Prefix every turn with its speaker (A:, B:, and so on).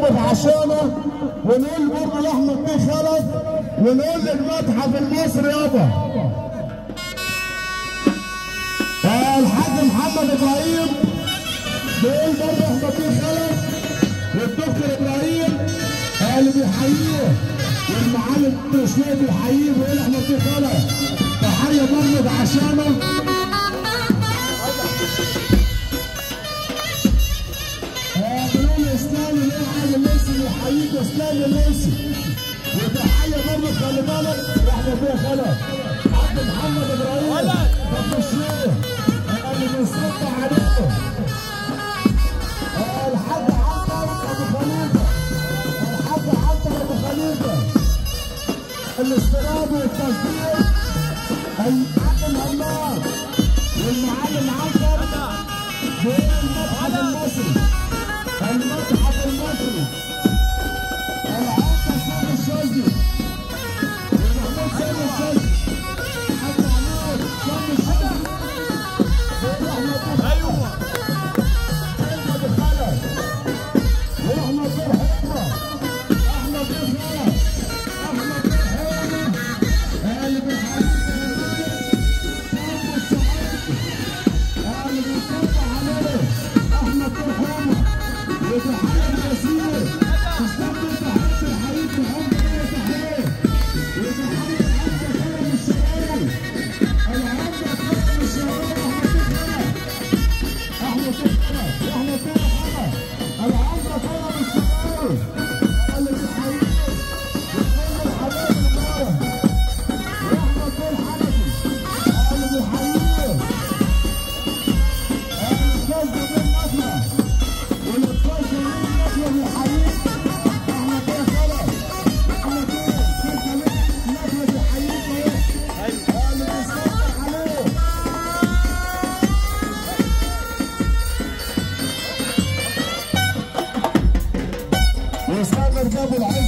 A: برضه عشانه ونقول برضه لاحمد بيه خلف ونقول للمتحف المصري يابا آه، الحاج محمد ابراهيم بيقول برضه احمد بيه خلف والدكتور ابراهيم آه، اللي بيحييه والمعالم التشريع بيحييه بيقول احمد بيه خلف تحيه برضه عشانه آه، بيقول اسلام الواحد الليسي بيحييك اسلام الليسي وتحيه برضه خلي بالك احمد بيه خلف عبد محمد ابراهيم طب الشيخ اللي بيصب عليه آه، الحاج عنتر ابو خليفه الحاج عنتر ابو خليفه الاستيراد والتصدير المعلم همام والمعلم عنتر والمتحف المصري المتحف المصري العنتر سامي الشاذلي ومحمود سامي الشاذلي حتى عليك سامي الشاذلي واحمد
B: ايوه
A: احمد الخلف واحمد بن حمى احمد بن خلف احمد بن حمى اللي بيحييك سامي السعيد اللي بيصب عليه احمد بن حمى وتحيه اليسير تستقبل تحيه الحبيب محمد بن تحيه وتحيه العبد كرم الشرعي العبد كرم الشرعي احمد بن حمى احمد بن حمى احمد بن حمى العبد كرم الشرعي اللي بيحييك وكل الحبايب المبارك واحمد بن حنفي اللي بيحييك الاستاذ جميل نصره والاستاذ جميل نصره بيحييك احمد بن خلف احمد بن الاستاذ جميل نصره بيحييك اهو اللي بيصبح عليه وسامر جابوا العين